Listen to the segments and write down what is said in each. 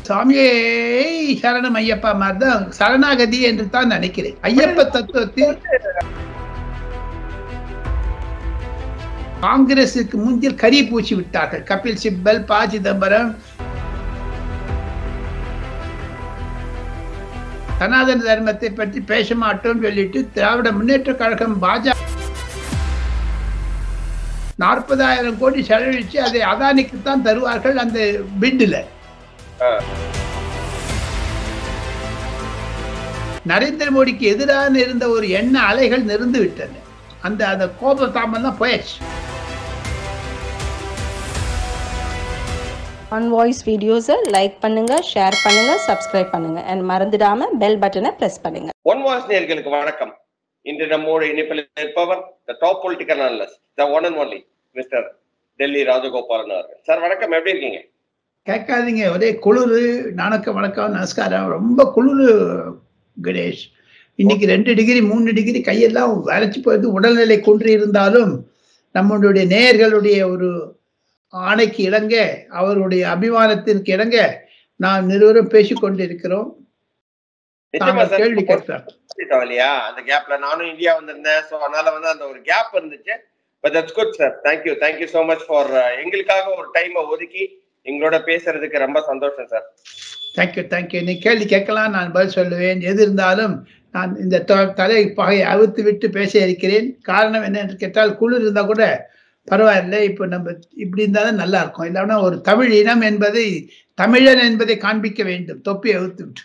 சாமியே சரணம் ஐயப்பா மாதிரி தான் சரணாகதி என்று தான் நினைக்கிறேன் ஐயப்ப தத்துவத்தில் காங்கிரசுக்கு முந்தில் கரி பூசி விட்டார்கள் கபில் சிப்பல் ப சிதம்பரம் சனாதன தர்மத்தை பற்றி பேச மாட்டோம் சொல்லிட்டு திராவிட முன்னேற்ற கழகம் பாஜக நாற்பதாயிரம் கோடி செலவழிச்சு அதை அதானிக்கு தான் தருவார்கள் அந்த பிட்டில் நரேந்திர மோடிக்கு எதிராக இருந்த ஒரு எண்ண அலைகள் நிறுந்து விட்டன அந்த அந்த கோப தாமம் தான் போயிடுச்சு ஒன் வாய்ஸ் வீடியோஸை லைக் பண்ணுங்க ஷேர் பண்ணுங்க சப்ஸ்கிரைப் பண்ணுங்க அண்ட் மறந்துடாம பெல் பட்டனை பிரஸ் பண்ணுங்க ஒன் வாய்ஸ் நேர்களுக்கு வணக்கம் இன்று நம்மோடு இணைப்பில் இருப்பவர் the top political analyst the one and only mister Delhi Rajagopalan அவர்கள் சார் வணக்கம் எப்படி இருக்கீங்க கேட்காதீங்க ஒரே குளிர் நானக்க வணக்கம் நமஸ்காரம் ரொம்ப குளிர் கணேஷ் இன்னைக்கு ரெண்டு டிகிரி மூணு டிகிரி கையெல்லாம் வரைச்சி போயிட்டு உடல்நிலை குன்றி இருந்தாலும் நம்மளுடைய நேயர்களுடைய ஒரு ஆணைக்கு இணங்க அவருடைய அபிமானத்திற்கு இணங்க நாம் நிறுவனம் பேசிக் கொண்டிருக்கிறோம் நிச்சயமா தாங்கள் கேள்வி சார் கேட்கிறார் இல்லையா அந்த கேப்ல நானும் இந்தியா வந்திருந்தேன் ஸோ அதனால வந்து அந்த ஒரு கேப் இருந்துச்சு but that's good sir thank you thank you so much for எங்களுக்காக ஒரு டைமை ஒதுக்கி எங்களோட பேசுறதுக்கு ரொம்ப சந்தோஷம் சார் தேங்க்யூ தேங்க்யூ நீ கேள்வி கேட்கலாம் நான் பதில் சொல்லுவேன் எது இருந்தாலும் நான் இந்த தொ- தலை பகையை அவித்து விட்டு பேச இருக்கிறேன் காரணம் என்ன என்று கேட்டால் குளிர் இருந்தா கூட பரவாயில்லை இப்போ நம்ம இப்படி இருந்தாலும் நல்லா இருக்கும் இல்லைன்னா ஒரு தமிழ் இனம் என்பதை தமிழன் என்பதை காண்பிக்க வேண்டும் தொப்பி அவித்து விட்டு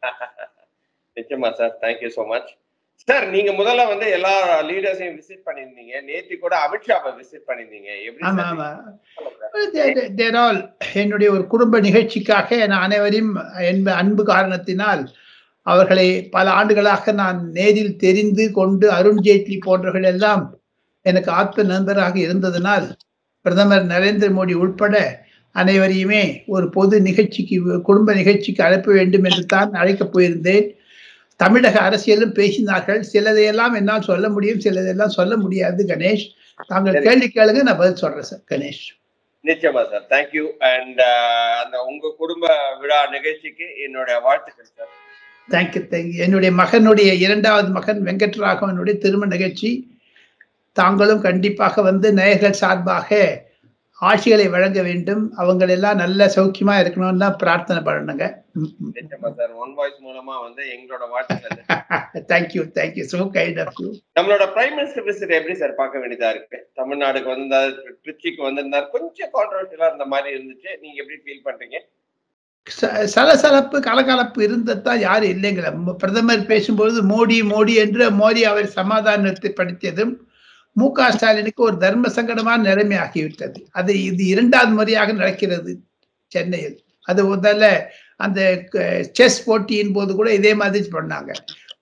நிச்சயமா sir thank you so much sir நீங்க முதல்ல வந்து எல்லா லீடர்ஸையும் விசிட் பண்ணியிருந்தீங்க நேத்தி கூட அமித்ஷாவை விசிட் பண்ணியிருந்தீங்க எப்படி ஆமா sir? ஆமா சொல்லுங்க. தேர் ஆல் என்னுடைய ஒரு குடும்ப நிகழ்ச்சிக்காக நான் அனைவரையும் என்ப அன்பு காரணத்தினால் அவர்களை பல ஆண்டுகளாக நான் நேரில் தெரிந்து கொண்டு அருண் ஜேட்லி போன்றவர்கள் எல்லாம் எனக்கு ஆத்ம நண்பராக இருந்ததனால் பிரதமர் நரேந்திர மோடி உட்பட அனைவரையுமே ஒரு பொது நிகழ்ச்சிக்கு குடும்ப நிகழ்ச்சிக்கு அழைப்ப வேண்டும் என்று தான் அழைக்கப் போயிருந்தேன் தமிழக அரசியலும் பேசினார்கள் சிலதையெல்லாம் என்னால் சொல்ல முடியும் சிலதையெல்லாம் சொல்ல முடியாது கணேஷ் தாங்கள் சரி. கேள்வி கேளுங்க நான் பதில் சொல்றேன் சார் கணேஷ் நிச்சயமா சார் தேங்க்யூ அண்ட் அந்த உங்க குடும்ப விழா நிகழ்ச்சிக்கு என்னோட வாழ்த்துக்கள் சார் தேங்க்யூ தேங்க்யூ என்னுடைய மகனுடைய இரண்டாவது மகன் வெங்கட்ராகவனுடைய திருமண நிகழ்ச்சி தாங்களும் கண்டிப்பாக வந்து நேயர்கள் சார்பாக ஆட்சிகளை வழங்க வேண்டும் அவங்களெல்லாம் நல்ல சௌக்கியமா இருக்கணும்னு தான் பிரார்த்தனை பண்ணணுங்க நிச்சயமா சார் ஒன் வாய்ஸ் மூலமா வந்து எங்களோட வாழ்த்துக்கள் thank you thank you so kind of you நம்மளோட பிரைம் மினிஸ்டர் விசிட் எப்படி சார் பார்க்க வேண்டியதா இருக்கு தமிழ்நாடுக்கு வந்திருந்தார் திருச்சிக்கு வந்திருந்தார் கொஞ்சம் கான்ட்ரவர்ஷியலா இருந்த மாதிரி இருந்துச்சு நீங்க எப்படி ஃபீல் பண்றீங்க ச- சலசலப்பு கலகலப்பு இருந்ததான் யாரும் இல்லைங்களா ம- பிரதமர் பேசும்பொழுது மோடி மோடி என்று மோடி அவர் சமாதானத்தை படுத்தியதும் மு க ஸ்டாலினுக்கு ஒரு தர்ம சங்கடமான நிலைமை ஆகிவிட்டது அது இது இரண்டாவது முறையாக நடக்கிறது சென்னையில் அது முதல்ல அந்த செஸ் போட்டியின் போது கூட இதே மாதிரி பண்ணாங்க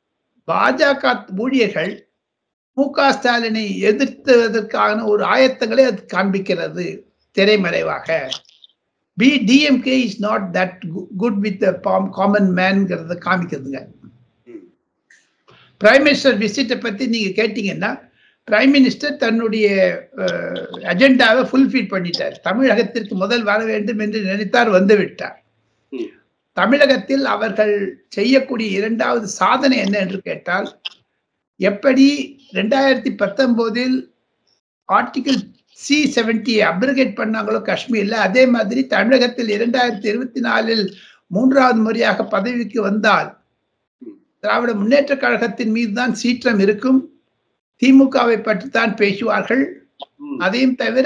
பாஜக ஊழியர்கள் மு க ஸ்டாலினை எதிர்த்துவதற்கான ஒரு ஆயத்தங்களை அது காண்பிக்கிறது திரைமறைவாக பி DMK is not that good with common மேன்ங்கிறத காமிக்கிறதுங்க ம். பிரைம் மினிஸ்டர் விசிட்டை பத்தி நீங்க கேட்டீங்கன்னா பிரைம் மினிஸ்டர் தன்னுடைய அஜெண்டாவை ஃபுல்ஃபில் பண்ணிட்டார் தமிழகத்திற்கு முதல் வர வேண்டும் என்று நினைத்தார் வந்து விட்டார் ம். தமிழகத்தில் அவர்கள் செய்யக்கூடிய இரண்டாவது சாதனை என்ன என்று கேட்டால் எப்படி ரெண்டாயிரத்தி பத்தொன்பதில் ஆர்டிகிள் சி செவன்டி அப்ரிகேட் பண்ணாங்களோ காஷ்மீர்ல அதே மாதிரி தமிழகத்தில் இரண்டாயிரத்தி இருபத்தி நாலில் மூன்றாவது முறையாக பதவிக்கு வந்தால் திராவிட முன்னேற்ற கழகத்தின் மீது தான் சீற்றம் இருக்கும் திமுகவை பற்றி தான் பேசுவார்கள் ம். அதையும் தவிர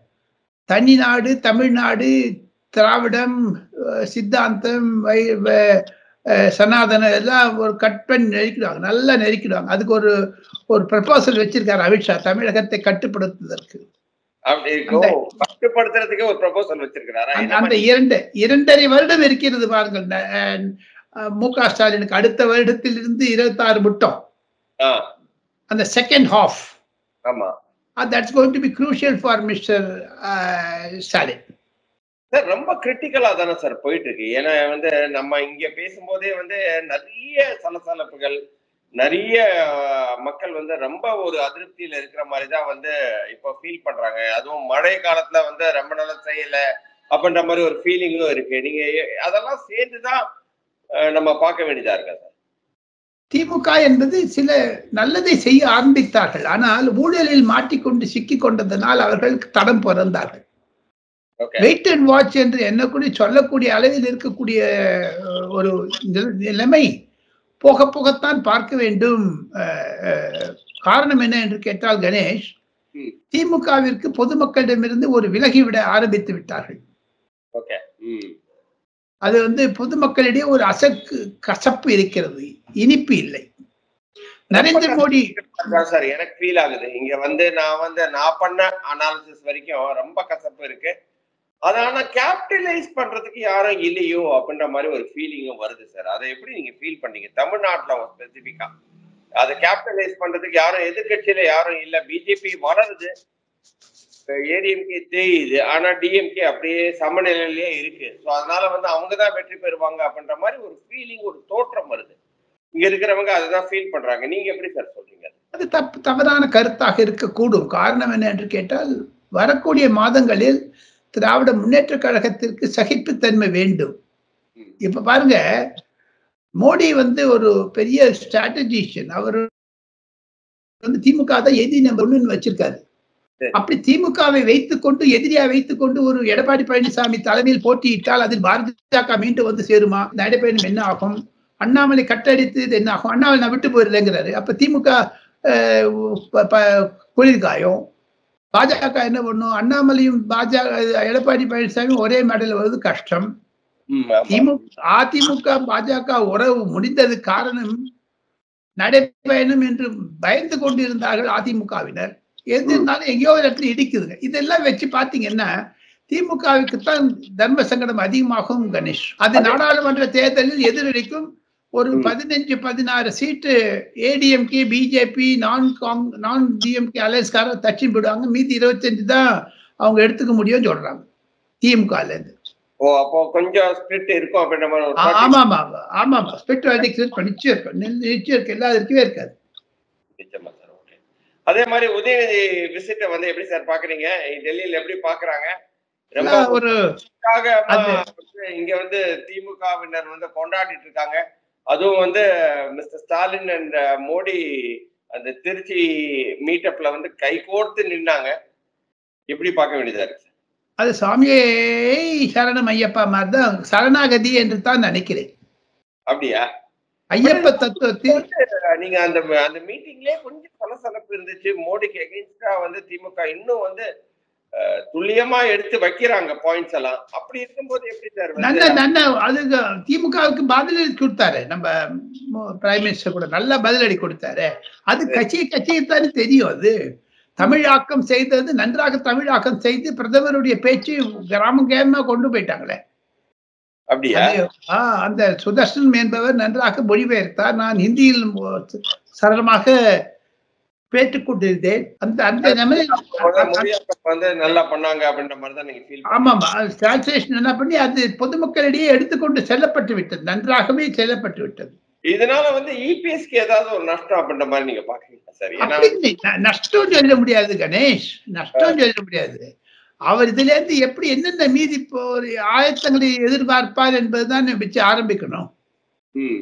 தனிநாடு தமிழ்நாடு திராவிடம் அஹ், சித்தாந்தம் வை- வ- அஹ், சனாதனம் எல்லாம் ஒரு கட் பண்ணி நெருக்கிடுவாங்க நல்லா நெருக்கிடுவாங்க அதுக்கு ஒரு ஒரு ப்ரப்போசல் வச்சிருக்காரு அமித்ஷா தமிழகத்தை கட்டுப்படுத்துவதற்கு அப்படி ஓ, கட்டுப்படுத்துறதுக்கே ஒரு ப்ரொபோசல் வச்சிருக்கிறாரா அந்த- என்ன அந்த பண்ணி- இரண்டு இரண்டரை வருடம் இருக்கிறது பாருங்கள் ந- அஹ், மு க ஸ்டாலினுக்கு அடுத்த வருடத்திலிருந்து இருபத்தாறு முட்டம் ஆ, அந்த செகண்ட் ஹாஃப் ஆமா that's going to be crucial for mister Stalin sir ரொம்ப கிரிட்டிக்கலா தானே சார் போயிட்டு இருக்கு ஏன்னா வந்து நம்ம இங்க பேசும்போதே வந்து நிறைய சலசலப்புகள் நிறைய அஹ், மக்கள் வந்து ரொம்ப ஒரு அதிருப்தியில இருக்கிற மாதிரி தான் வந்து இப்போ ஃபீல் பண்றாங்க அதுவும் மழை காலத்துல வந்து ரொம்ப நாளா செய்யல அப்படின்ற மாதிரி ஒரு ஃபீலிங்கும் இருக்கு நீங்க எ- அதெல்லாம் சேர்ந்துதான் அஹ், நம்ம பார்க்க வேண்டியதா இருக்கா சார் திமுக என்பது சில நல்லதை செய்ய ஆரம்பித்தார்கள் ஆனால் ஊழலில் மாட்டிக்கொண்டு சிக்கிக் கொண்டதனால் அவர்கள் தடம் பிறந்தார்கள் ஓகே வெயிட் அண்ட் வாட்ச் என்று எண்ணக்கூடிய சொல்லக்கூடிய அளவில் இருக்கக்கூடிய அஹ், ஒரு நில- நிலைமை போக போகத்தான் பார்க்க வேண்டும் அஹ், அஹ், காரணம் என்ன என்று கேட்டால் கணேஷ் ம். திமுகவிற்கு பொதுமக்களிடமிருந்து ஒரு விலகிவிட ஆரம்பித்து விட்டார்கள் ஓகே ம் அது வந்து பொதுமக்களிடையே ஒரு அசக்கு கசப்பு இருக்கிறது இனிப்பு இல்லை நரேந்திர மோடி அதான் சார் எனக்கு ஃபீல் ஆகுது இங்க வந்து நான் வந்து நான் பண்ண அனாலிசிஸ் வரைக்கும் ரொம்ப கசப்பு இருக்கு அது ஆனா கேபிட்டலைஸ் பண்றதுக்கு யாரும் இல்லையோ அப்படின்ற மாதிரி ஒரு ஃபீலிங்கும் வருது சார் அதை எப்படி நீங்க ஃபீல் பண்ணீங்க தமிழ்நாட்டுல ஸ்பெசிபிக்கா அதை கேபிட்டலைஸ் பண்றதுக்கு யாரும் எதிர்க்கட்சியில யாரும் இல்ல பிஜேபி வளருது ஏடிஎம்கே தேயுது ஆனா டிஎம்கே அப்படியே சமநிலையிலேயே இருக்கு ஸோ அதனால வந்து அவங்க தான் வெற்றி பெறுவாங்க அப்படின்ற மாதிரி ஒரு ஃபீலிங் ஒரு தோற்றம் வருது இங்க இருக்கிறவங்க அதுதான் ஃபீல் பண்றாங்க நீங்க எப்படி சார் சொல்றீங்க அது தப்பு தவறான கருத்தாக இருக்கக்கூடும் காரணம் என்ன என்று கேட்டால் வரக்கூடிய மாதங்களில் திராவிட முன்னேற்ற கழகத்திற்கு சகிப்புத்தன்மை வேண்டும் ம். இப்ப பாருங்க மோடி வந்து ஒரு பெரிய ஸ்ட்ராட்டஜிஷியன் அவர் வந்து திமுக தான் எதிரி நம்பர் ஒண்ணுன்னு வச்சிருக்காரு சரி. அப்படி திமுகவை வைத்துக்கொண்டு எதிரியா வைத்துக்கொண்டு ஒரு எடப்பாடி பழனிசாமி தலைமையில் போட்டியிட்டால் அதில் பாரதிய மீண்டும் வந்து சேருமா இந்த நடைபயணம் என்ன ஆகும் அண்ணாமலை கட்டடித்து இது என்ன ஆகும் அண்ணாமலை நான் விட்டு போயிருந்தேங்கிறாரு அப்ப திமுக அஹ், ப- ப- குளிர்காயம் பாஜக என்ன பண்ணும் அண்ணாமலையும் பாஜக எடப்பாடி பழனிசாமி ஒரே மேடையில் வருவது கஷ்டம் ம், ஆமா. திமுக அதிமுக பாஜக உறவு முடிந்தது காரணம் நடைபயணம் என்று பயந்து கொண்டிருந்தார்கள் அதிமுகவினர் எது இருந்தாலும் எங்கேயோ ஒரு இடத்துல இடிக்குதுங்க இதெல்லாம் வச்சு பாத்தீங்கன்னா திமுகவுக்கு தான் தர்ம சங்கடம் அதிகமாகும் கணேஷ் அது நாடாளுமன்ற தேர்தலில் எதிரொலிக்கும் ஒரு ம். பதினஞ்சு பதினாறு சீட்டு ஏடிஎம்கே பிஜேபி நான் காங் நான் டிஎம்கே அலையன்ஸ்கார தச்சு விடுவாங்க மீதி இருபத்தஞ்சு தான் அவங்க எடுத்துக்க முடியும்னு சொல்றாங்க திமுகல இருந்து ஓ அப்போ கொஞ்சம் ஸ்பிரிட் இருக்கும் அப்படின்ற மாதிரி ஒரு ஆ- thought ஆமா ஆமா ஆமா ஆமா ஆமா ஸ்பெக்ட்ரல் அடிக்ஷன் நிச்சயம் இருக்கும் நி- நிச்சயம் இருக்கு எல்லா இருக்கவே இருக்காது நிச்சயமா சார் ஓகே அதே மாதிரி உதயநிதி விசிட்ட வந்து எப்படி சார் பாக்குறீங்க டெல்லியில எப்படி பாக்குறாங்க ரொம்ப எல்லாம் ஒரு உற்சாகமா அது- வந்து இங்க வந்து திமுகவினர் வந்து கொண்டாடிட்டு இருக்காங்க அதுவும் வந்து மிஸ்டர் ஸ்டாலின் அண்ட் மோடி அந்த திருச்சி மீட்டப்ல வந்து கைகோர்த்து நின்னாங்க எப்படி பார்க்க வேண்டியதா இருக்கு சார் அது சுவாமியே சரணம் ஐயப்பா மாதிரி தான் சரணாகதி என்று தான் நினைக்கிறேன் அப்படியா ஐயப்ப தத்துவத்தில் நீங்க அந்த அந்த மீட்டிங்லயே கொஞ்சம் சலசலப்பு இருந்துச்சு மோடிக்கு எகென்ஸ்டா வந்து திமுக இன்னும் வந்து அஹ், துல்லியமா எடுத்து வைக்கிறாங்க பாயிண்ட்ஸ் எல்லாம் அப்படி இருக்கும்போது எப்படி சார் நல்ல வந்து நல்ல அதுக்கு திமுகவுக்கு பதிலடி கொடுத்தாரு நம்ம பிரைம் மினிஸ்டர் கூட நல்ல பதிலடி கொடுத்தாரு அது கட்சி கட்சிக்குத்தானே தெரியும் அது தமிழாக்கம் செய்தது நன்றாக தமிழாக்கம் செய்து பிரதமருடைய பேச்சு கிராம கிராமமா கொண்டு போயிட்டாங்களே அப்படியா அது, ஆ, அந்த சுதர்ஷன் என்பவர் நன்றாக மொழிபெயர்த்தார் நான் ஹிந்தியில் மொ- சரளமாக பேட்டுக் கொண்டிருந்தேன் அந்த அந்த நிலைமையில் மொழியாக்கம் வந்து நல்லா பண்ணாங்க அப்படின்ற மாதிரி தான் நீங்க ஃபீல் ஆமாமா டிரான்ஸ்லேஷன் என்ன பண்ணி அது பொதுமக்களிடையே எடுத்துக்கொண்டு செல்லப்பட்டு விட்டது நன்றாகவே செல்லப்பட்டு விட்டது இதனால வந்து இபிஎஸ்க்கு ஏதாவது ஒரு நஷ்டம் அப்படின்ற மாதிரி நீங்க பாக்குறீங்களா சார் ஏன்னா அப்படி இல்லை. ந- நஷ்டம் சொல்ல முடியாது கணேஷ் நஷ்டம் சொல்ல முடியாது அவர் இதுல இருந்து எப்படி என்னென்ன மீதி இப்போ ஒரு ஆயத்தங்களை எதிர்பார்ப்பார் என்பதுதான் வச்சு ஆரம்பிக்கணும் ம்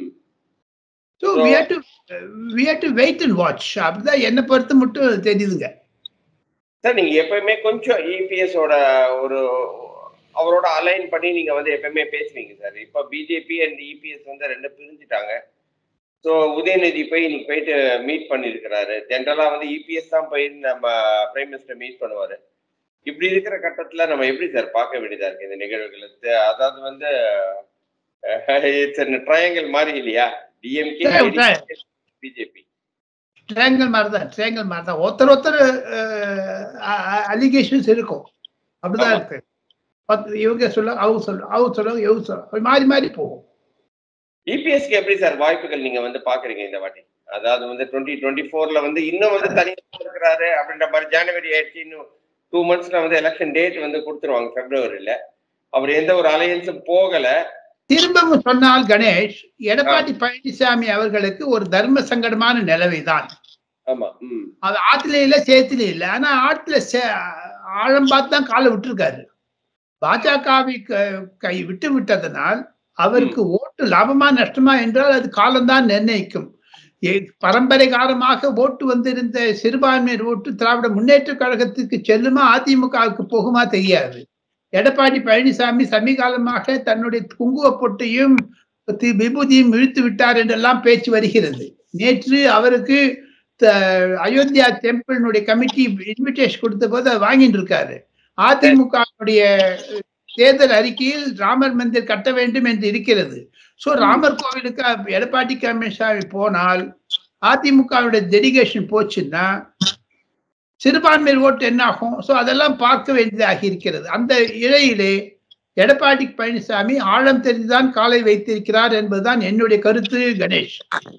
so So- we have to we have to wait and watch அப்படிதான் என்னை பொறுத்து மட்டும் தெரியுதுங்க சார் நீங்க எப்பயுமே கொஞ்சம் இபிஎஸ் ஓட ஒரு அவரோட அலைன் பண்ணி நீங்க வந்து எப்பயுமே பேசுவீங்க சார் இப்போ பிஜேபி அண்ட் இபிஎஸ் வந்து ரெண்டு பிரிஞ்சுட்டாங்க ஸோ உதயநிதி போய் இன்னைக்கு போயிட்டு மீட் பண்ணியிருக்கிறாரு ஜென்ரலா வந்து இபிஎஸ் தான் போய் நம்ம பிரைம் மினிஸ்டர் மீட் பண்ணுவாரு இப்படி இருக்கிற கட்டத்துல நம்ம எப்படி சார் பார்க்க வேண்டியதா இருக்கு இந்த நிகழ்வுகளை தெ- அதாவது வந்து இட்ஸ் ட்ரையாங்கிள் மாதிரி இல்லையா DMK Yeah, right. BJP triangle மாதிரி தான் ட்ரையாங்கல் மாதிரி தான் ஒருத்தர் ஒருத்தர் அலிகேஷன்ஸ் இருக்கும் அப்படிதான் ஆமா. இருக்கு பத்து- இவங்க சொல்ல அவங்க சொல்ல அவங்க சொல்ல இவங்க சொல்ல அப்படி மாறி மாறி போகும் இபிஎஸ்க்கு எப்படி சார் வாய்ப்புகள் நீங்க வந்து பாக்குறீங்க இந்த வாட்டி அதாவது வந்து டுவெண்ட்டி டுவெண்ட்டி ஃபோர்ல வந்து இன்னும் வந்து தனியாக இருக்கிறாரு அப்படின்ற மாதிரி ஜனவரி ஆயிடுச்சு இன்னும் டூ மந்த்ஸ்ல வந்து எலெக்ஷன் டேட் வந்து கொடுத்துருவாங்க பிப்ரவரியில அவர் எந்த ஒரு அலையன்ஸும் போகல திரும்பவும் சொன்னால் கணேஷ் எடப்பாடி பழனிசாமி அவர்களுக்கு ஒரு தர்ம சங்கடமான நிலைமைதான் ஆமா ம் அது ஆத்துல இல்ல சேத்துல இல்ல ஆனா ஆத்துல சே- ஆழம் பார்த்து தான் காலை விட்டுருக்காரு பாஜகவை கை விட்டு விட்டதனால் அவருக்கு ஓட்டு லாபமா நஷ்டமா என்றால் அது காலம்தான் நிர்ணயிக்கும் ஏ- பரம்பரை காலமாக ஓட்டு வந்திருந்த சிறுபான்மையர் ஓட்டு திராவிட முன்னேற்ற கழகத்துக்கு செல்லுமா அதிமுகவுக்கு போகுமா தெரியாது எடப்பாடி பழனிசாமி சமீகாலமாக தன்னுடைய குங்குவ பொட்டையும் தி- விபூதியும் இழுத்து விட்டார் என்றெல்லாம் பேச்சு வருகிறது நேற்று அவருக்கு த- அயோத்தியா டெம்பிளினுடைய கமிட்டி இன்விடேஷன் கொடுத்த போது அதை வாங்கிட்டு இருக்காரு அதிமுகவுடைய தேர்தல் அறிக்கையில் ராமர் மந்திர் கட்ட வேண்டும் என்று இருக்கிறது சோ ராமர் கோவிலுக்கு அ- எடப்பாடி பழனிசாமி போனால் அதிமுகவுடைய டெடிகேஷன் போச்சுன்னா சிறுபான்மையர் ஓட்டு என்ன ஆகும் சோ அதெல்லாம் பார்க்க வேண்டியதாகி இருக்கிறது அந்த இழையிலே எடப்பாடி பழனிசாமி ஆழம் தெரிந்துதான் காலை வைத்திருக்கிறார் என்பதுதான் என்னுடைய கருத்து கணேஷ்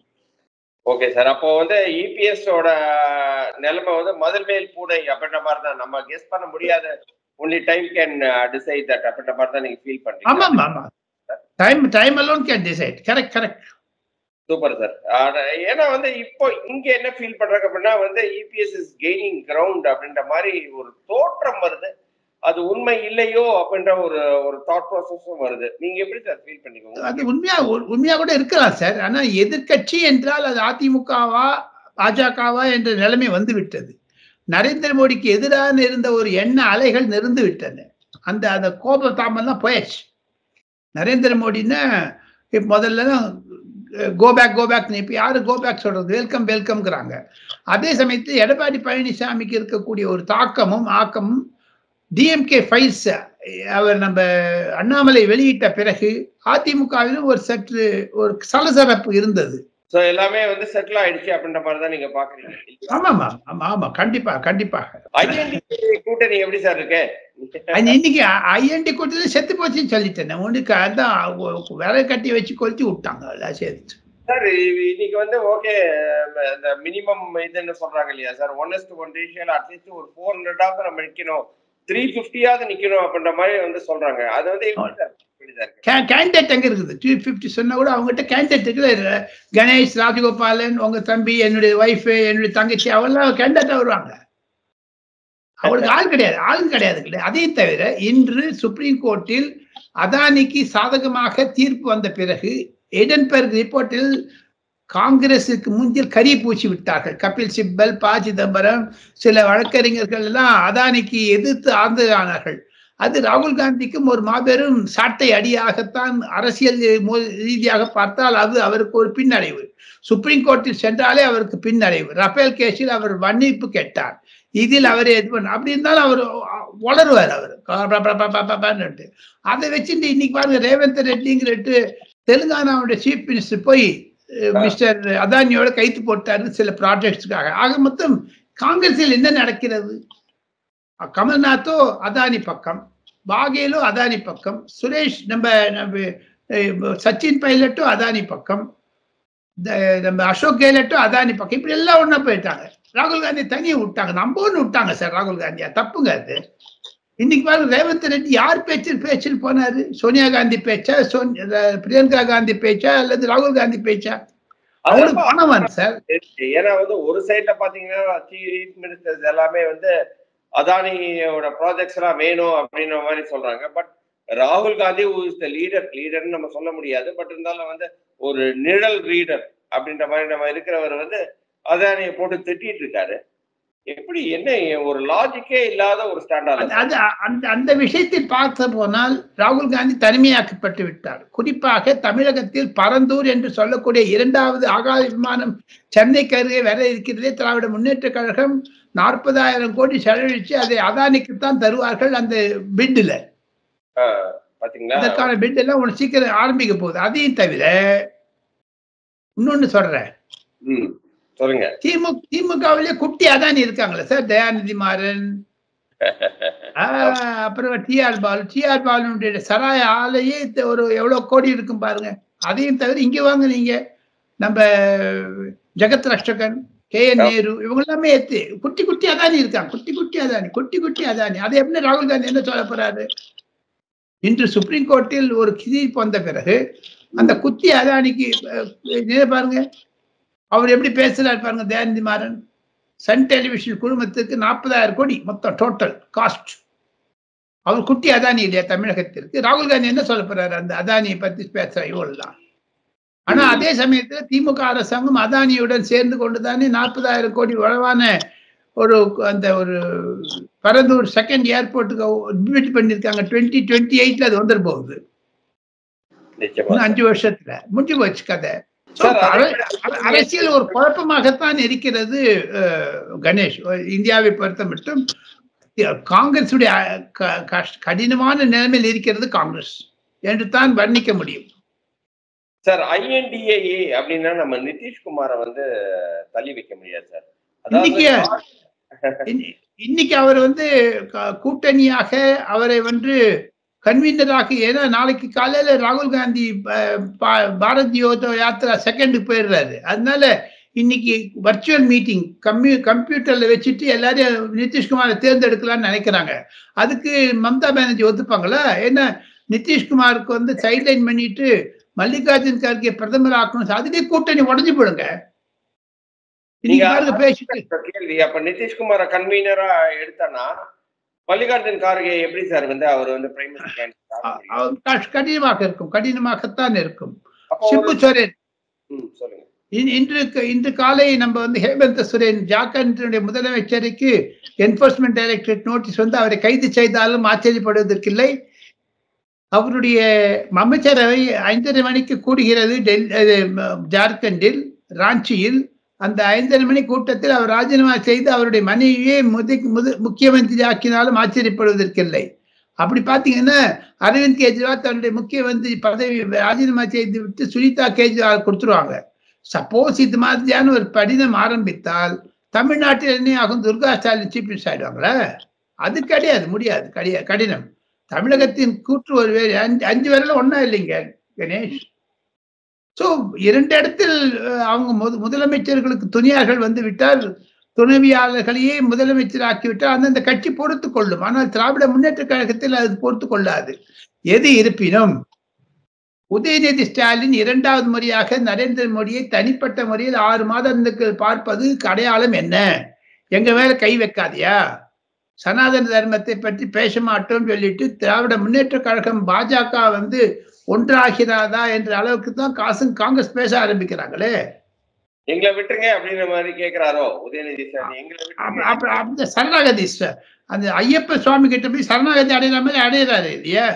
ஓகே சார் அப்போ வந்து இபிஎஸ் ஓட நிலைமை வந்து முதல் மேல் பூனை அப்படின்ற மாதிரி தான் நம்ம கெஸ் பண்ண முடியாத only time can decide that அப்படின்ற மாதிரி தான் நீங்க ஃபீல் பண்றீங்க ஆமாம் ஆமா time time alone can decide correct correct super sir ஏன்னா வந்து இப்போ இங்க என்ன ஃபீல் பண்றாங்க அப்படின்னா வந்து இபிஎஸ் இஸ் கெய்னிங் கிரவுண்ட் அப்படின்ற மாதிரி ஒரு தோற்றம் வருது அது உண்மை இல்லையோ அப்படின்ற ஒரு ஒரு தாட் ப்ராசஸும் வருது நீங்க எப்படி சார் ஃபீல் பண்ணீங்க அது உண்மையா உ- உண்மையா கூட இருக்கலாம் சார் ஆனா எதிர்க்கட்சி என்றால் அது அதிமுகவா பாஜகவா என்ற நிலைமை வந்து விட்டது நரேந்திர மோடிக்கு எதிரான இருந்த ஒரு எண்ண அலைகள் நிறந்து விட்டன அந்த அந்த கோப தாமெல்லாம் போயாச்சு நரேந்திர மோடின்னா இப்ப முதல்ல கோ பேக் கோ பேக் இப்ப யாரு கோ பேக் சொல்றது வெல்கம் வெல்கம்ங்கிறாங்க அதே சமயத்தில் எடப்பாடி பழனிசாமிக்கு இருக்கக்கூடிய ஒரு தாக்கமும் ஆக்கமும் டிஎம்கே ஃபைல்ஸ் அவர் நம்ம அண்ணாமலை வெளியிட்ட பிறகு அதிமுகவிலும் ஒரு சற்று ஒரு சலசலப்பு இருந்தது சோ எல்லாமே வந்து செட்டில் ஆயிடுச்சு அப்படின்ற மாதிரி தான் நீங்க பாக்குறீங்க ஆமாமா ஆமா ஆமா கண்டிப்பா கண்டிப்பாக ஐஎன்டி கூட்டணி எப்படி சார் இருக்கு அது இன்னைக்கு ஐஎன்டி கூட்டத்தில் செத்து போச்சுன்னு சொல்லிட்டேன் ஒண்ணுக்கு அதான் விலை கட்டி வச்சு கொளுத்தி விட்டாங்க எல்லாம் சேர்த்து சார் இன்னைக்கு வந்து ஓகே இந்த மினிமம் இதுன்னு சொல்றாங்க இல்லையா சார் ஒன் எஸ் ஒன் ரேஷியோல அட்லீஸ்ட் ஒரு ஃபோர் ஹண்ட்ரடாவது நம்ம நிக்கணும் த்ரீ ஃபிஃப்டியாவது நிக்கணும் அப்படின்ற மாதிரி வந்து சொல்றாங்க அது வந்து எப்படி சார் எப்படி சார் இருக்கு கேண்டிடேட் எங்க இருக்குது டூ ஃபிஃப்டி சொன்னா கூட அவங்ககிட்ட கேண்டிடேட் இருக்குது கணேஷ் ராஜகோபாலன் உங்க தம்பி என்னுடைய ஒய்ஃப் என்னுடைய தங்கச்சி அவெல்லாம் கேண்டிடேட்டா வருவாங்க அவளுக்கு ஆள் கிடையாது ஆளும் கிடையாது கிடையாது அதே தவிர இன்று சுப்ரீம் கோர்ட்டில் அதானிக்கு சாதகமாக தீர்ப்பு வந்த பிறகு எடன்பர்க் ரிப்போர்ட்டில் காங்கிரசுக்கு முந்தில் கரி பூசி விட்டார்கள் கபில் சிப்பல் ப சிதம்பரம் சில வழக்கறிஞர்கள் எல்லாம் அதானிக்கு எதிர்த்து ஆழ்ந்ததானார்கள் அது ராகுல் காந்திக்கும் ஒரு மாபெரும் சாட்டை அடியாகத்தான் அரசியல் மோ- ரீதியாக பார்த்தால் அது அவருக்கு ஒரு பின்னடைவு சுப்ரீம் கோர்ட்டில் சென்றாலே அவருக்கு பின்னடைவு ரஃபேல் கேஸில் அவர் மன்னிப்பு கேட்டார் இதில் அவர் எது பண்ண அப்படி இருந்தாலும் அவர் வளருவார் அவர் ப- ப- ப- ப- ப- பன்னுட்டு. அதை வச்சுட்டு இன்னைக்கு பாருங்க ரேவந்த் ரெட்டிங்கிறது தெலுங்கானாவுடைய சீஃப் மினிஸ்டர் போய் அஹ், மிஸ்டர் அதானியோட கைத்து போட்டாரு சில ப்ராஜெக்ட்ஸ்க்காக ஆக மொத்தம் காங்கிரஸில் என்ன நடக்கிறது கமல்நாத்தோ அதானி பக்கம் பாகேலோ அதானி பக்கம் சுரேஷ் நம்ம நம்ம அஹ், சச்சின் பைலட்டும் அதானி பக்கம் இந்த- நம்ம அசோக் கெய்லட்டும் அதானி பக்கம் இப்படி எல்லாம் ஒண்ணா போயிட்டாங்க ராகுல் காந்தி தனியை விட்டாங்க நம்ம ஒண்ணு விட்டாங்க சார் ராகுல் காந்தியா தப்புங்க அது இன்னைக்கு பாருங்க ரேவந்த் ரெட்டி யார் பேச்சில் பேச்சில் போனாரு சோனியா காந்தி பேச்சா சோன் அஹ், பிரியங்கா காந்தி பேச்சா அல்லது ராகுல் காந்தி பேச்சா அவங்களுக்கு பணம் வேணும் சார் ஏன்னா வந்து ஒரு சைட்ல பாத்தீங்கன்னா சீஃப் மினிஸ்டர்ஸ் எல்லாமே வந்து அதானியோட ப்ராஜெக்ட்ஸ் எல்லாம் வேணும் அப்படின்ற மாதிரி சொல்றாங்க பட் ராகுல் காந்தி இஸ் த லீடர் லீடர்னு நம்ம சொல்ல முடியாது பட் இருந்தாலும் வந்து ஒரு நிழல் ரீடர் அப்படின்ற மாதிரி நம்ம இருக்கிறவர் வந்து அதானியை போட்டு திட்டிட்டு இருக்காரு எப்படி என்ன ஒரு லாஜிக்கே இல்லாத ஒரு அது ஸ்டாண்டர்ட் அது அந்த அந்த விஷயத்தில் பார்த்த போனால் ராகுல் காந்தி தனிமையாக்கப்பட்டு விட்டார் குறிப்பாக தமிழகத்தில் பரந்தூர் என்று சொல்லக்கூடிய இரண்டாவது ஆகாய விமானம் சென்னைக்கு அருகே வர இருக்கிறதே திராவிட முன்னேற்ற கழகம் நாற்பதாயிரம் கோடி செலவழிச்சு அதை அதானிக்குத்தான் தருவார்கள் அந்த பிட்ல பாத்தீங்களா அதற்கான பிட் எல்லாம் ஒன்று சீக்கிரம் ஆரம்பிக்க போகுது அதையும் தவிர இன்னொன்னு சொல்றேன் ம் சொல்லுங்க திமுக திமுகவிலே குட்டி அதானி இருக்காங்களே சார் தயாநிதி மாறன் ஆஹ் அப்புறம் டிஆர் பாலு டிஆர் பாலுடைய சராய ஆலையே இந்த ஒரு எவ்வளவு கோடி இருக்கும் பாருங்க அதையும் தவிர இங்க வாங்க நீங்க நம்ம ஜெகத் ரட்சகன் கே என் நேரு இவங்க எல்லாமே ஏத்து குட்டி குட்டி அதானி இருக்காங்க குட்டி குட்டி அதானி குட்டி குட்டி அதானி அதை எப்படி ராகுல் காந்தி என்ன சொல்ல போறாரு இன்று சுப்ரீம் கோர்ட்டில் ஒரு தீர்ப்பு வந்த பிறகு அந்த குத்தி அதானிக்கு அஹ், நினை பாருங்க அவர் எப்படி பேசுறாரு பாருங்க தயாநிதி மாறன் சன் டெலிவிஷன் குழுமத்துக்கு நாற்பதாயிரம் கோடி மொத்தம் டோட்டல் காஸ்ட் அவர் குட்டி அதானி இல்லையா தமிழகத்திற்கு ராகுல் காந்தி என்ன சொல்ல போறாரு அந்த அதானியை பத்தி பேசுற இவெல்லாம் ஆனா அதே சமயத்துல திமுக அரசாங்கம் அதானியுடன் சேர்ந்து கொண்டுதானே நாற்பதாயிரம் கோடி உழவான ஒரு அந்த ஒரு பரந்தூர் செகண்ட் ஏர்போர்ட்டுக்கு பில்ட் பண்ணிருக்காங்க டுவெண்ட்டி டுவெண்ட்டி எயிட்ல அது வந்துட போகுது நிச்சயமா இன்னும் அஞ்சு வருஷத்துல முடிஞ்சு போச்சு கதை So, சார், அது- அர- அர- அரசியல் ஒரு குழப்பமாகத்தான் இருக்கிறது அஹ், கணேஷ் இந்தியாவை பொறுத்த மட்டும் காங்கிரசுடைய அஹ், க- கஷ்- கடினமான நிலைமையில் இருக்கிறது காங்கிரஸ் என்று தான் வர்ணிக்க முடியும் சார் ஐஎன்டிஏஏ அப்படின்னா நம்ம நிதிஷ்குமாரை வந்து தள்ளி வைக்க முடியாது சார் இன்னைக்கு அதாவது இன்னி- இன்னைக்கு அவர் வந்து க- கூட்டணியாக அவரை வந்து கன்வீனராக ஏன்னா நாளைக்கு காலையில ராகுல் காந்தி ப- பா- பாரத் யோதோ யாத்திரா செகண்டுக்கு போயிடுறாரு அதனால இன்னைக்கு வர்ச்சுவல் மீட்டிங் கம்ப்யூ கம்ப்யூட்டர்ல வச்சுட்டு எல்லாரையும் நிதிஷ்குமாரை தேர்ந்தெடுக்கலாம்னு நினைக்கிறாங்க அதுக்கு மம்தா பானர்ஜி ஒத்துப்பாங்களா ஏன்னா நிதிஷ்குமாருக்கு வந்து சைட்லைன் பண்ணிட்டு மல்லிகார்ஜுன் கார்கே பிரதமர் ஆக்கணும் அதுலயே கூட்டணி உடஞ்சு போடுங்க இன்னைக்கு நீங்க பாருங்க பேசிட்டு இப்ப கேள்வி அப்ப நிதிஷ்குமாரை கன்வீனரா எடுத்தனா மல்லிகார்ஜுன் கார்கே எப்படி சார் வந்து அவர் வந்து பிரைம் மினிஸ்டர் அ- அவ- கஷ்- கடினமாக இருக்கும் கடினமாகத்தான் இருக்கும் அப்போ சிம்பு ஒரு- சோரன் ம், சொல்லுங்க இன்- இன்று இன்று காலை நம்ம வந்து ஹேமந்த் சோரன் ஜார்க்கண்டினுடைய முதலமைச்சருக்கு என்போர்ஸ்மெண்ட் டைரக்டரேட் நோட்டீஸ் வந்து அவரை கைது செய்தாலும் ஆச்சரியப்படுவதற்கில்லை அவருடைய அமைச்சரவை ஐந்தரை மணிக்கு கூடுகிறது டெல் அது, ம- ஜார்க்கண்டில் ராஞ்சியில் அந்த ஐந்தரை மணி கூட்டத்தில் அவர் ராஜினாமா செய்து அவருடைய மனைவியே முதி முது முக்கியமந்திரி ஆக்கினாலும் ஆச்சரியப்படுவதற்கில்லை அப்படி பார்த்தீங்கன்னா அரவிந்த் கெஜ்ரிவால் தன்னுடைய முக்கியமந்திரி பதவி ராஜினாமா செய்து விட்டு சுனிதா கெஜ்ரிவால் கொடுத்துருவாங்க சப்போஸ் இது மாதிரியான ஒரு படினம் ஆரம்பித்தால் தமிழ்நாட்டில் என்ன ஆகும் துர்கா ஸ்டாலின் சீஃப் மினிஸ்டர் ஆயிடுவாங்களா அது கிடையாது முடியாது கிடையாது கடினம் தமிழகத்தின் கூற்று ஒரு வேறு அஞ்சு அஞ்சு பேரில் ஒன்றா இல்லைங்க கணேஷ் ஸோ இரண்டு இடத்தில் அஹ், அவங்க முத முதலமைச்சர்களுக்கு துணியார்கள் வந்து விட்டால் துணைவியாளர்களையே முதலமைச்சர் ஆக்கிவிட்டால் அந்தந்த கட்சி பொறுத்து கொள்ளும் ஆனால் திராவிட முன்னேற்ற கழகத்தில் அது பொறுத்து கொள்ளாது எது இருப்பினும் உதயநிதி ஸ்டாலின் இரண்டாவது முறையாக நரேந்திர மோடியை தனிப்பட்ட முறையில் ஆறு மாதங்களுக்கு பார்ப்பது அடையாளம் என்ன எங்க மேல கை வைக்காதியா சனாதன தர்மத்தை பற்றி பேச மாட்டோம்னு சொல்லிட்டு திராவிட முன்னேற்ற கழகம் பாஜக வந்து ஒன்றாகிறாதா என்ற அளவுக்கு தான் காசு காங்கிரஸ் பேச ஆரம்பிக்கிறாங்களே எங்களை விட்டுருங்க அப்படின்ற மாதிரி கேக்குறாரோ உதயநிதி சார் எங்களை அப்ப- விட்டுருங்க அப்ப- அந்த சரணாகதி சார் அந்த ஐயப்ப சுவாமி கிட்ட போய் சரணாகதி அடைகிற மாதிரி அடையிறாரு இல்லையா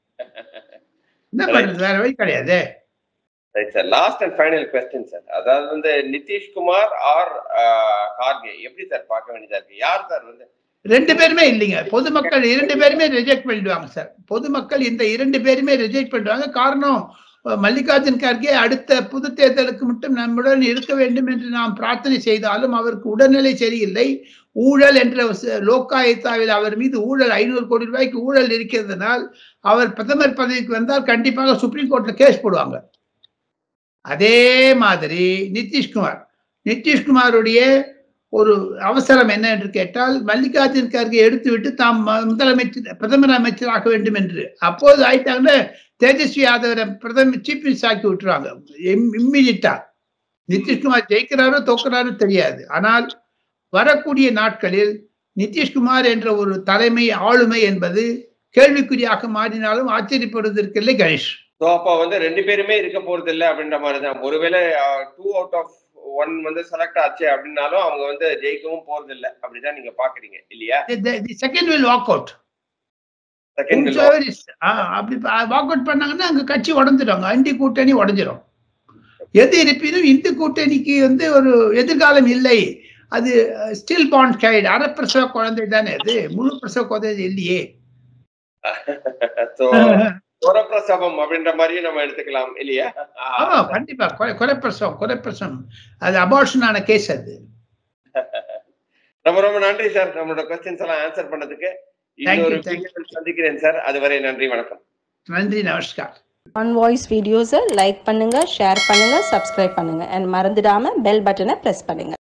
என்ன பண்றது வேற வழி கிடையாது right sir last and final question sir அதாவது வந்து நிதிஷ்குமார் ஆர் கார்கே எப்படி சார் பார்க்க வேண்டியதா இருக்கு யார் சார் வந்து ரெண்டு பேருமே இல்லைங்க பொதுமக்கள் இரண்டு பேருமே ரிஜெக்ட் பண்ணிடுவாங்க சார் பொதுமக்கள் இந்த இரண்டு பேருமே ரிஜெக்ட் பண்ணுவாங்க காரணம் அஹ், மல்லிகார்ஜுன் கார்கே அடுத்த பொது தேர்தலுக்கு மட்டும் நம்முடன் இருக்க வேண்டும் என்று நாம் பிரார்த்தனை செய்தாலும் அவருக்கு உடல்நிலை சரியில்லை ஊழல் என்ற ச- லோக்காயுத்தாவில் அவர் மீது ஊழல் ஐநூறு கோடி ரூபாய்க்கு ஊழல் இருக்கிறதுனால் அவர் பிரதமர் பதவிக்கு வந்தால் கண்டிப்பாக சுப்ரீம் கோர்ட்ல கேஸ் போடுவாங்க அதே மாதிரி நிதிஷ்குமார் நிதிஷ்குமாருடைய ஒரு அவசரம் என்ன என்று கேட்டால் மல்லிகார்ஜுன் கார்கே எடுத்துவிட்டு தாம் ம- முதலமைச்சர் பிரதமர் அமைச்சர் ஆக்க வேண்டும் என்று அப்போது ஆயிட்டாங்கன்னா தேஜஸ்வி யாதவரை பிரதமர் சீஃப் மினிஸ்டர் ஆக்கி விட்டுருவாங்க இம்மிடியட்டா நிதிஷ்குமார் ஜெயிக்கிறாரோ தோக்குறாரோ தெரியாது ஆனால் வரக்கூடிய நாட்களில் நிதிஷ்குமார் என்ற ஒரு தலைமை ஆளுமை என்பது கேள்விக்குறியாக மாறினாலும் ஆச்சரியப்படுவதற்கில்லை கணேஷ் ஸோ அப்போ வந்து ரெண்டு பேருமே இருக்க போறது இல்லை அப்படின்ற மாதிரி தான் ஒருவேளை டூ அவுட் ஆஃப் ஒன் வந்து செலக்ட் ஆச்சு அப்படின்னாலும் அவங்க வந்து ஜெயிக்கவும் போறது இல்லை அப்படிதான் நீங்க பாக்குறீங்க இல்லையா second will walk out second whosoever is- ஆ, அப்படி வாக் அவுட் பண்ணாங்கன்னா அங்க கட்சி உடஞ்சிடும் அண்டி கூட்டணி உடஞ்சிரும் எது இருப்பினும் இந்து கூட்டணிக்கு வந்து ஒரு எதிர்காலம் இல்லை அது ஸ்டில் பாண்ட் சைல்டு அரைப்பிரசவ குழந்தை தானே அது முழு பிரசவ குழந்தை இல்லையே ஸோ பிரசவம் அப்படின்ற மாதிரியும் நம்ம எடுத்துக்கலாம் இல்லையா ஆமா கண்டிப்பா கொலை கொலைப்பிரசவம் கொலைப்பிரசவம் அது அபார்ஷனான கேஸ் அது ரொம்ப ரொம்ப நன்றி சார் நம்மளோட கொஸ்டின்ஸ் எல்லாம் ஆன்சர் பண்ணதுக்கு Thank you, இன்னொரு thank you. வீடியோவில் சந்திக்கிறேன் சார் அதுவரை நன்றி வணக்கம் நன்றி நமஸ்கார் ஆன் வாய்ஸ் வீடியோஸை லைக் பண்ணுங்க ஷேர் பண்ணுங்க சப்ஸ்கிரைப் பண்ணுங்க அண்ட் மறந்துடாம பெல் பட்டனை ப்ரெஸ் பண்ணுங்க